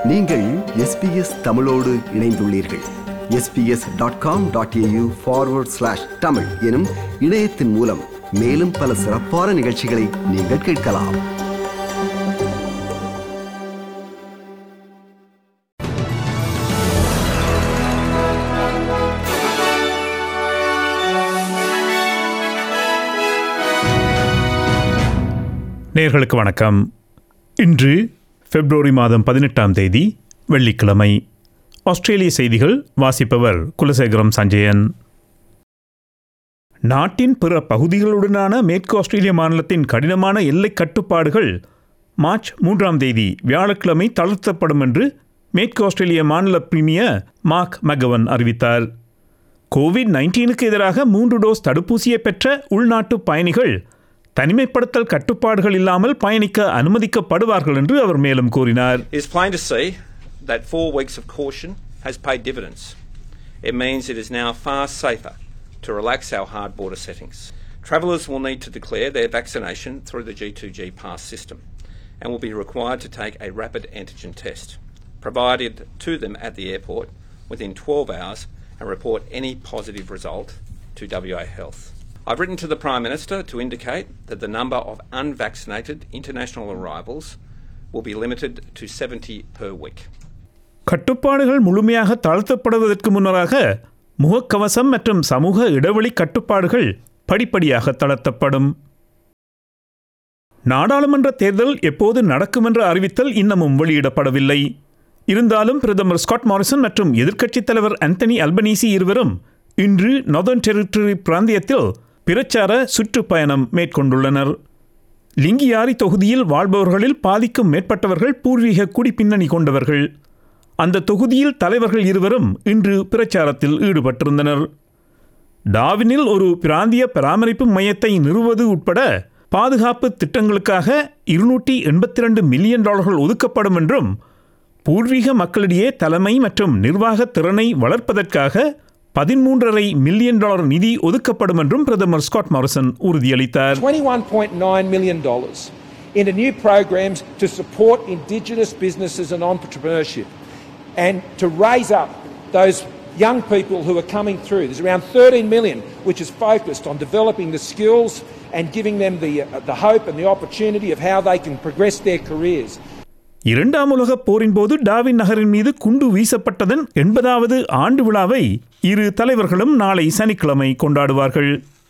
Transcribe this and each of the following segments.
நீங்கள் எஸ்பிஎஸ் தமிழோடு இணைந்துள்ளீர்கள் SBS dot com dot AU forward slash Tamil எனும் இணையத்தின் மூலம் மேலும் பல சிறப்பான நிகழ்ச்சிகளை நீங்கள் கேட்கலாம் நேர்களுக்கு வணக்கம் இன்று பிப்ரவரி மாதம் பதினெட்டாம் தேதி வெள்ளிக்கிழமை ஆஸ்திரேலிய செய்திகள் வாசிப்பவர் குலசேகரம் சஞ்சயன் நாட்டின் பிற பகுதிகளுடனான மேற்கு ஆஸ்திரேலிய மாநிலத்தின் கடினமான எல்லை கட்டுப்பாடுகள் மார்ச் மூன்றாம் தேதி வியாழக்கிழமை தளர்த்தப்படும் என்று மேற்கு ஆஸ்திரேலிய மாநில பிரீமியர் மார்க் மெகவன் அறிவித்தார் கோவிட் நைன்டீனுக்கு எதிராக மூன்று டோஸ் தடுப்பூசியை பெற்ற உள்நாட்டு பயணிகள் தனிமைப்படுத்தல் கட்டுப்பாடுகள் இல்லாமல் பயணிக்க அனுமதிக்கப்படுவார்கள் என்று அவர் மேலும் கூறினார் It is plain to see that four weeks of caution has paid dividends. It means it is now far safer to relax our hard border settings. Travellers will need to declare their vaccination through the G2G pass system and will be required to take a rapid antigen test provided to them at the airport within 12 hours and report any positive result to WA Health. I've written to the Prime Minister to indicate that the number of unvaccinated international arrivals will be limited to 70 per week. கட்டுப்பாடுகள் முழுமையாக தளர்த்தப்படுவதற்கு முன்னராக முகக்கவசம் மற்றும் சமூக இடைவெளி கட்டுப்பாடுகள் படிப்படியாக தளர்த்தப்படும் நாடாளுமன்ற தேர்தல் எப்போது நடக்கும் என்ற அறிவித்தல் இன்னமும் வெளியிடப்படவில்லை இருந்தாலும் பிரதமர் ஸ்காட் மாரிசன் மற்றும் எதிர்க்கட்சித் தலைவர் அந்தனி அல்பனீசி இருவரும் இன்று நார்தர்ன் டெரிட்டரி பிராந்தியத்தில் பிரச்சார சுற்றுப்பயணம் மேற்கொண்டுள்ளனர் லிங்கியாரி தொகுதியில் வாழ்பவர்களில் பாதிக்கும் மேற்பட்டவர்கள் பூர்வீக குடிப்பின்னணி கொண்டவர்கள் அந்த தொகுதியில் தலைவர்கள் இருவரும் இன்று பிரச்சாரத்தில் ஈடுபட்டிருந்தனர் டாவினில் ஒரு பிராந்திய பராமரிப்பு மையத்தை நிறுவது உட்பட பாதுகாப்பு திட்டங்களுக்காக இருநூற்றி எண்பத்தி ரெண்டு மில்லியன் டாலர்கள் ஒதுக்கப்படும் என்றும் பூர்வீக மக்களிடையே தலைமை மற்றும் நிர்வாக திறனை வளர்ப்பதற்காக பதிமூன்றரை மில்லியன் டாலர் நிதி ஒதுக்கப்படும் என்றும் பிரதமர் ஸ்காட் மாரிசன் உறுதியளித்தார் $21.9 million into new programs to support Indigenous businesses and entrepreneurship and to raise up those young people who are coming through. There's around 13 million, which is focused on developing the skills and giving them the, uh, the hope and the opportunity of how they can progress their careers. இரண்டாம் உலகப் போரின் போது டாவின் நகரின் மீது குண்டு வீசப்பட்டதன் எண்பதாவது ஆண்டு விழாவை இரு தலைவர்களும் நாளை சனிக்கிழமை கொண்டாடுவார்கள்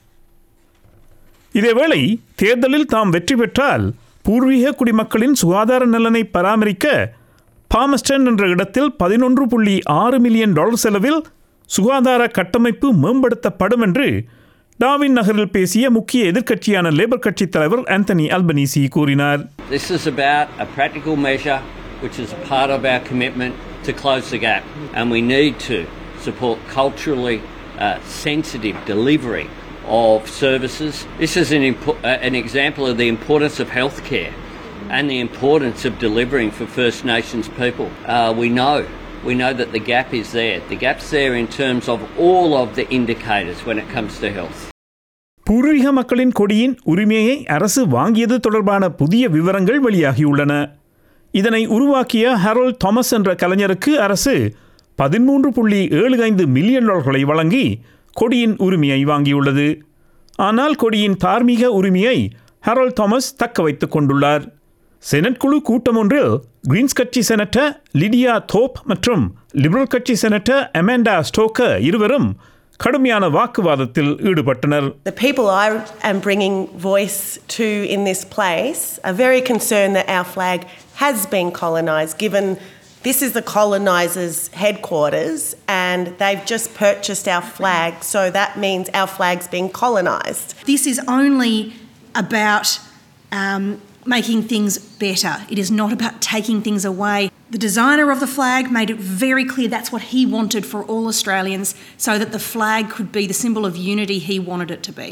இதேவேளை தேர்தலில் தாம் வெற்றி பெற்றால் பூர்வீக குடிமக்களின் சுகாதார நலனை பராமரிக்க பாமஸ்டன் என்ற இடத்தில் பதினொன்று புள்ளி ஆறு மில்லியன் டாலர் செலவில் சுகாதார கட்டமைப்பு மேம்படுத்தப்படும் என்று டாவின் நகரில் பேசிய முக்கிய எதிர்க்கட்சியான லேபர் கட்சித் தலைவர் ஆந்தனி அல்பனீசி கூறினார் This is about a practical measure which is a part of our commitment to close the gap, and we need to support culturally uh, sensitive delivery of services. This is an, impo- uh, an example of the importance of healthcare and the importance of delivering for First Nations people. Uh, we know. We know that the gap is there. The gap's there in terms of all of the indicators when it comes to health. பூர்வீக மக்களின் கொடியின் உரிமையை அரசு வாங்கியது தொடர்பான புதிய விவரங்கள் வெளியாகியுள்ளன இதனை உருவாக்கிய ஹரோல்ட் தாமஸ் என்ற கலைஞருக்கு அரசு பதிமூன்று புள்ளி ஏழு ஐந்து மில்லியன் டாலர்களை வழங்கி கொடியின் உரிமையை வாங்கியுள்ளது ஆனால் கொடியின் தார்மீக உரிமையை ஹரோல்ட் தாமஸ் தக்க வைத்துக் கொண்டுள்ளார் செனட் குழு கூட்டம் ஒன்றில் கிரீன்ஸ் கட்சி செனட்டர் லிடியா தோப் மற்றும் லிபரல் கட்சி செனட்டர் அமெண்டா ஸ்டோக்கர் இருவரும் கடுமையான வாக்குவாதத்தில் ஈடுபட்டனர் The people I am bringing voice to in this place are very concerned that our flag has been colonised, given this is the colonisers' headquarters and they've just purchased our flag, so that means our flag's been colonised. This is only about um, making things better. It is not about taking things away. The designer of the flag made it very clear that's what he wanted for all Australians so that the flag could be the symbol of unity he wanted it to be.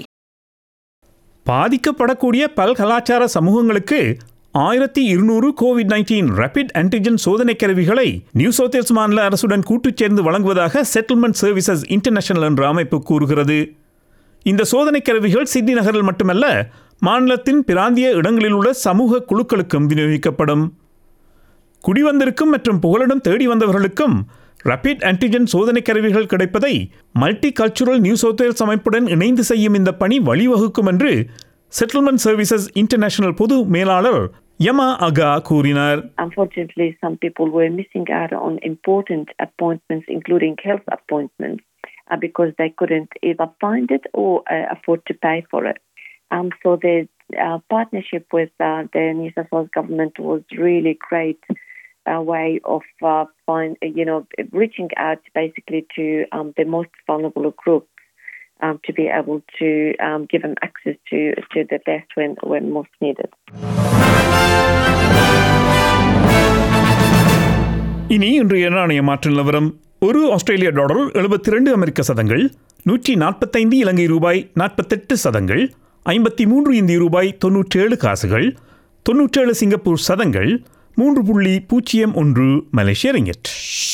பாதிக்கப்படக்கூடிய பல்கலாச்சார சமூகங்களுக்கு ஆயிரத்தி இருநூறு Covid nineteen rapid antigen சோதனை கருவிகளை new South Wales மாநில அரசுடன் கூட்டுச் சேர்ந்து வழங்குவதாக செட்டில்மெண்ட் சர்வீசஸ் இன்டர்நேஷனல் என்ற அமைப்பு கூறுகிறது இந்த சோதனை கருவிகள் சிட்னி நகரில் மட்டுமல்ல மாநிலத்தின் பிராந்திய இடங்களில் உள்ள சமூக குழுக்களுக்கும் விநியோகிக்கப்படும் குடிவந்திருக்கும் மற்றும் புகலிடம் தேடி வந்தவர்களுக்கும் ரபிட் ஆன்டிஜென் சோதனை கருவிகள் கிடைப்பதை multicultural New South Wales அமைப்புடன் இணைந்து செய்யும் இந்த பணி வழிவகுக்கும் என்று செட்டில்மெண்ட் சர்வீசஸ் இன்டர்நேஷனல் பொது மேலாளர் யமா அகா கூறினார் Unfortunately, some people were missing out on important appointments, including health appointments, uh, because they couldn't either find it or uh, afford to pay for it. Um, so the uh, partnership with uh, the New South Wales government was really great uh, way of uh, find you know reaching out basically to um, the most vulnerable groups um, to be able to um, give them access to to the best when when most needed. இனி இன்றைய நாணய மாற்று நிலவரம் ஒரு ஆஸ்திரேலிய dollar எழுபத்தி ரெண்டு அமெரிக்க சதங்கள் நூற்றி நாற்பத்தைந்து இலங்கை ரூபாய் நாற்பத்தெட்டு சதங்கள் ஐம்பத்தி மூன்று இந்திய ரூபாய் தொன்னூற்றேழு காசுகள் தொன்னூற்றேழு சிங்கப்பூர் சதங்கள் மூன்று புள்ளி பூஜ்ஜியம் ஒன்று மலேசிய ரிங்கெட்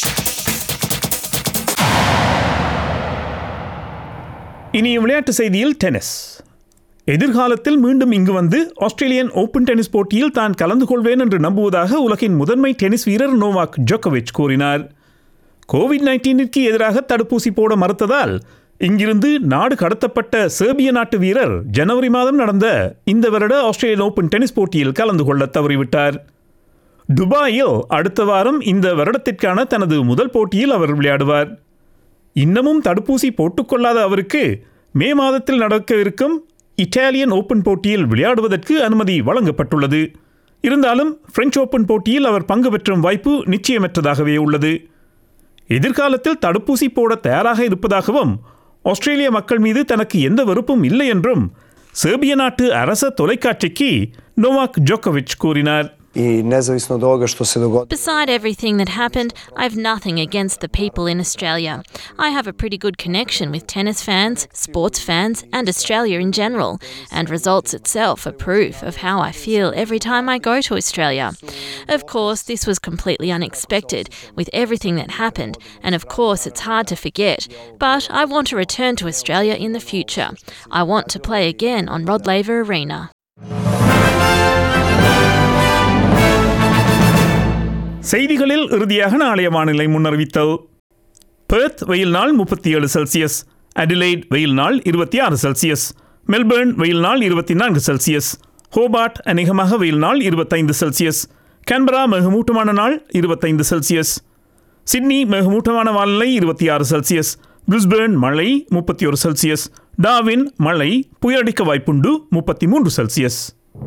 இனி விளையாட்டு செய்தியில் டென்னிஸ் எதிர்காலத்தில் மீண்டும் இங்கு வந்து ஆஸ்திரேலியன் ஓபன் டென்னிஸ் போட்டியில் தான் கலந்து கொள்வேன் என்று நம்புவதாக உலகின் முதன்மை டென்னிஸ் வீரர் நோவாக் ஜோக்கோவிச் கூறினார் கோவிட் நைன்டீனிற்கு எதிராக தடுப்பூசி போட மறுத்ததால் இங்கிருந்து நாடு கடத்தப்பட்ட சேர்பிய நாட்டு வீரர் ஜனவரி மாதம் நடந்த இந்த வருட ஆஸ்திரேலியன் ஓபன் டென்னிஸ் போட்டியில் கலந்து கொள்ள தவறிவிட்டார் துபாயில் அடுத்த வாரம் இந்த வருடத்திற்கான தனது முதல் போட்டியில் அவர் விளையாடுவார் இன்னமும் தடுப்பூசி போட்டுக்கொள்ளாத அவருக்கு மே மாதத்தில் நடக்க இருக்கும் இட்டாலியன் ஓபன் போட்டியில் விளையாடுவதற்கு அனுமதி வழங்கப்பட்டுள்ளது இருந்தாலும் பிரெஞ்சு ஓபன் போட்டியில் அவர் பங்கு பெற்றும் வாய்ப்பு நிச்சயமற்றதாகவே உள்ளது எதிர்காலத்தில் தடுப்பூசி போட தயாராக இருப்பதாகவும் ஆஸ்திரேலிய மக்கள் மீது தனக்கு எந்த வெறுப்பும் இல்லை என்றும் சேர்பிய நாட்டு அரச தொலைக்காட்சிக்கு நோவாக் ஜோக்கோவிச் கூறினார் i nezavisno od ovoga što se dogodilo Beside everything that happened, I've nothing against the people in Australia. I have a pretty good connection with tennis fans, sports fans, and Australia in general, and results itself are proof of how I feel every time I go to Australia. Of course, this was completely unexpected with everything that happened, and of course, it's hard to forget, but I want to return to Australia in the future. I want to play again on Rod Laver Arena. செய்திகளில் இறுதியாக நாளைய வானிலை முன்னறிவித்தல் Perth வெயில் நாள் முப்பத்தி ஏழு Celsius Adelaide வெயில் நாள் இருபத்தி ஆறு செல்சியஸ் மெல்பர்ன் வெயில் நாள் இருபத்தி நான்கு செல்சியஸ் ஹோபார்ட் அநேகமாக வெயில் நாள் இருபத்தைந்து செல்சியஸ் கேன்பரா மிகமூட்டமான நாள் இருபத்தைந்து செல்சியஸ் சிட்னி மிகமூட்டமான வானிலை இருபத்தி ஆறு செல்சியஸ் பிரிஸ்பேர்ன் மழை முப்பத்தி ஒரு செல்சியஸ் டாவின் மழை புயலடிக்க வாய்ப்புண்டு முப்பத்தி மூன்று செல்சியஸ்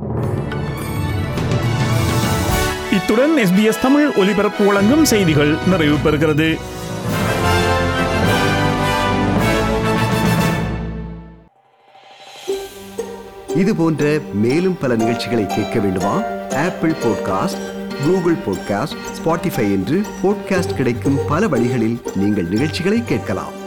இத்துடன் எஸ்பிஎஸ் தமிழ் ஒலிபரப்பு வழங்கும் செய்திகள் நிறைவு பெறுகிறது இது போன்ற மேலும் பல நிகழ்ச்சிகளை கேட்க வேண்டுமா Apple podcast Google podcast Spotify என்று பாட்காஸ்ட் கிடைக்கும் பல வழிகளில் நீங்கள் நிகழ்ச்சிகளை கேட்கலாம்